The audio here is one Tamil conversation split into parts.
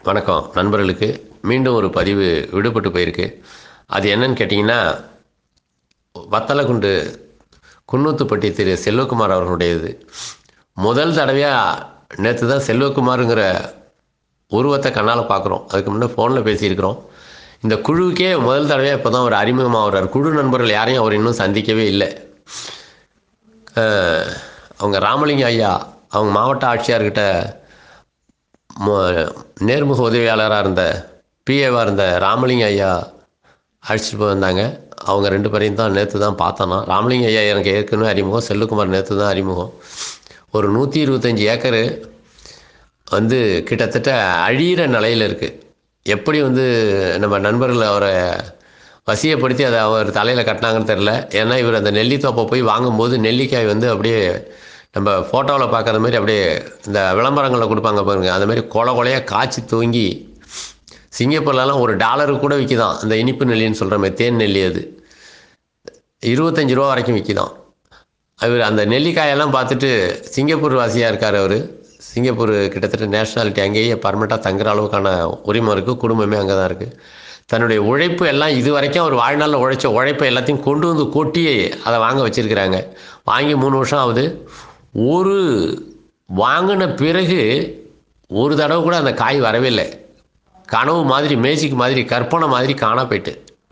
வணக்கம் நண்பர்களுக்கு மீண்டும் ஒரு பதிவு விடுபட்டு போயிருக்கு அது என்னன்னு கேட்டிங்கன்னா வத்தலகுண்டு குன்னூத்துப்பட்டி திரு செல்வகுமார் அவர்களுடையது முதல் தடவையாக நேற்று தான் செல்வகுமாருங்கிற உருவத்தை கண்ணால் பார்க்குறோம் அதுக்கு முன்னே ஃபோனில் பேசியிருக்கிறோம் இந்த குழுவுக்கே முதல் தடவையாக இப்போ தான் ஒரு அறிமுகமாகிறார் குழு நண்பர்கள் யாரையும் அவர் இன்னும் சந்திக்கவே இல்லை அஹ், அவங்க ராமலிங்க ஐயா அவங்க மாவட்ட ஆட்சியார்கிட்ட மு- நேர்முக உதவியாளராக இருந்த பிஏவாக இருந்த ராமலிங்க ஐயா அழைச்சிட்டு போய் வந்தாங்க அவங்க ரெண்டு பேரையும் தான் நேற்று தான் பார்த்தோன்னா ராமலிங்க ஐயா எனக்கு ஏற்கனவே அறிமுகம் செல்லுக்குமார் நேற்று தான் அறிமுகம் ஒரு நூற்றி இருபத்தஞ்சி ஏக்கரு வந்து கிட்டத்தட்ட அழியிற நிலையில் இருக்குது எப்படி வந்து நம்ம நண்பர்கள் அவரை வசியப்படுத்தி அதை அவர் தலையில் கட்டினாங்கன்னு தெரில ஏன்னா இவர் அந்த நெல்லித்தோப்பை போய் வாங்கும்போது நெல்லிக்காய் வந்து அப்படியே நம்ம ஃபோட்டோவில் பார்க்குற மாதிரி அப்படியே இந்த விளம்பரங்களில் கொடுப்பாங்க பாருங்க அந்த மாதிரி கொலை கொலையாக காய்ச்சி தூங்கி சிங்கப்பூர்லலாம் ஒரு டாலருக்கு கூட விற்கிதான் அந்த இனிப்பு நெல்லின்னு சொல்கிற மாதிரி தேன் நெல்லி அது இருபத்தஞ்சி ரூபா வரைக்கும் விற்கிதான் அவர் அந்த நெல்லிக்காயெல்லாம் பார்த்துட்டு சிங்கப்பூர் வாசியாக இருக்கார் அவர் சிங்கப்பூர் கிட்டத்தட்ட நேஷ்னாலிட்டி அங்கேயே பர்மனெண்ட்டாக தங்குற அளவுக்கான உரிமை இருக்குது குடும்பமே அங்கே தான் இருக்குது தன்னுடைய உழைப்பு எல்லாம் இது வரைக்கும் அவர் வாழ்நாளில் உழைச்ச உழைப்பை எல்லாத்தையும் கொண்டு வந்து கொட்டி அதை வாங்க வச்சுருக்கிறாங்க வாங்கி மூணு வருஷம் ஆகுது ஒரு வாங்கின பிறகு ஒரு தடவை கூட அந்த காய் வரவே இல்லை கனவு மாதிரி மேஜிக் மாதிரி கற்பனை மாதிரி காணா போயிட்டு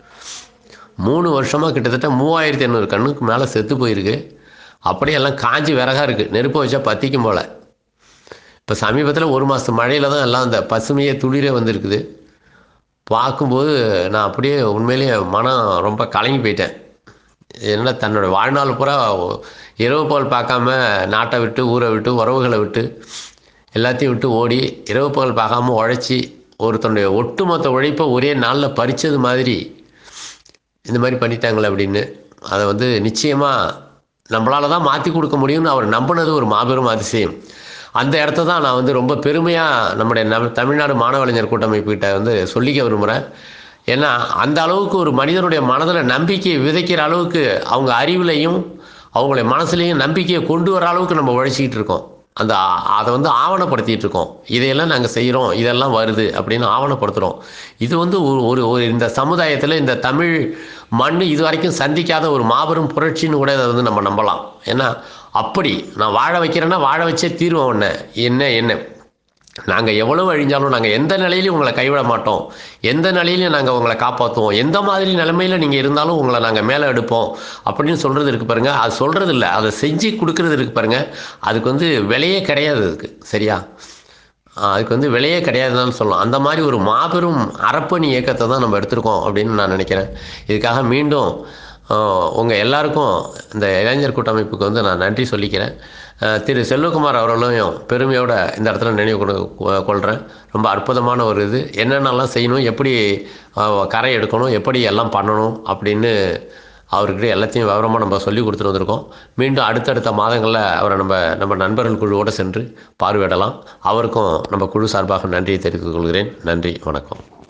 மூணு வருஷமாக கிட்டத்தட்ட மூவாயிரத்தி எண்ணூறு கண்ணுக்கு மேலே செத்து போயிருக்கு அப்படியே எல்லாம் காஞ்சி விறகா இருக்குது நெருப்பு வச்சா பற்றிக்கும் போல் இப்போ சமீபத்தில் ஒரு மாதத்து மழையில் தான் எல்லாம் அந்த பசுமையே துளிரே வந்திருக்குது பார்க்கும்போது நான் அப்படியே உண்மையிலேயே மனம் ரொம்ப கலங்கி போயிட்டேன் என்ன தன்னோட வாழ்நாள் பூரா இரவு போல் பார்க்காம நாட்டை விட்டு ஊரை விட்டு உறவுகளை விட்டு எல்லாத்தையும் விட்டு ஓடி இரவு பகல் பார்க்காம உழைச்சி ஒருத்தனுடைய ஒட்டுமொத்த உழைப்பை ஒரே நாளில் பறிச்சது மாதிரி இந்த மாதிரி பண்ணிட்டாங்களே அப்படின்னு அதை வந்து நிச்சயமாக நம்மளால தான் மாற்றி கொடுக்க முடியும்னு அவர் நம்பினது ஒரு மாபெரும் அதிசயம் அந்த இடத்த தான் நான் வந்து ரொம்ப பெருமையாக நம்முடைய நம் தமிழ்நாடு மாணவலைஞர் கூட்டமைப்புகிட்ட வந்து சொல்லிக்க விரும்புகிறேன் ஏன்னா அந்த அளவுக்கு ஒரு மனிதனுடைய மனதில் நம்பிக்கையை விதைக்கிற அளவுக்கு அவங்க அறிவுலையும் அவங்களுடைய மனசுலையும் நம்பிக்கையை கொண்டு வர அளவுக்கு நம்ம உழைச்சிக்கிட்டு இருக்கோம் அந்த ஆ- அதை வந்து ஆவணப்படுத்திட்டு இருக்கோம் இதையெல்லாம் நாங்கள் செய்கிறோம் இதெல்லாம் வருது அப்படின்னு ஆவணப்படுத்துகிறோம் இது வந்து ஒரு ஒரு ஒரு இந்த சமுதாயத்தில் இந்த தமிழ் மண் இது வரைக்கும் சந்திக்காத ஒரு மாபெரும் புரட்சின்னு கூட இதை வந்து நம்ம நம்பலாம் ஏன்னா அப்படி நான் வாழ வைக்கிறேன்னா வாழ வச்சே தீர்வோம் உன்னை என்ன என்ன நாங்கள் எவ்வளவு அழிஞ்சாலும் நாங்கள் எந்த நிலையிலையும் உங்களை கைவிட மாட்டோம் எந்த நிலையிலையும் நாங்கள் உங்களை காப்பாற்றுவோம் எந்த மாதிரி நிலைமையில் நீங்கள் இருந்தாலும் உங்களை நாங்கள் மேலே எடுப்போம் அப்படின்னு சொல்கிறது இருக்கு பாருங்க அது சொல்கிறது இல்லை அதை செஞ்சு கொடுக்கறது இருக்கு பாருங்க அதுக்கு வந்து விலையே கிடையாது அதுக்கு சரியா ஆஹ் அதுக்கு வந்து விலையே கிடையாதுன்னு சொல்லலாம் அந்த மாதிரி ஒரு மாபெரும் அறப்பணி இயக்கத்தை தான் நம்ம எடுத்திருக்கோம் அப்படின்னு நான் நினைக்கிறேன் இதுக்காக மீண்டும் உங்கள் எல்லாருக்கும் இந்த இளைஞர் கூட்டமைப்புக்கு வந்து நான் நன்றி சொல்லிக்கிறேன் ஆஹ் திரு செல்வகுமார் அவர்களையும் பெருமையோட இந்த இடத்துல நினைவு கொண்டு கொள்கிறேன் ரொம்ப அற்புதமான ஒரு இது என்னென்னலாம் செய்யணும் எப்படி ஆஹ் கரை எடுக்கணும் எப்படி எல்லாம் பண்ணணும் அப்படின்னு அவர்கிட்ட எல்லாத்தையும் விவரமாக நம்ம சொல்லி கொடுத்துட்டு வந்திருக்கோம் மீண்டும் அடுத்தடுத்த மாதங்களில் அவரை நம்ம நம்ம நண்பர்கள் குழுவோடு சென்று பார்வையிடலாம் அவருக்கும் நம்ம குழு சார்பாக நன்றியை தெரிவித்துக் கொள்கிறேன் நன்றி வணக்கம்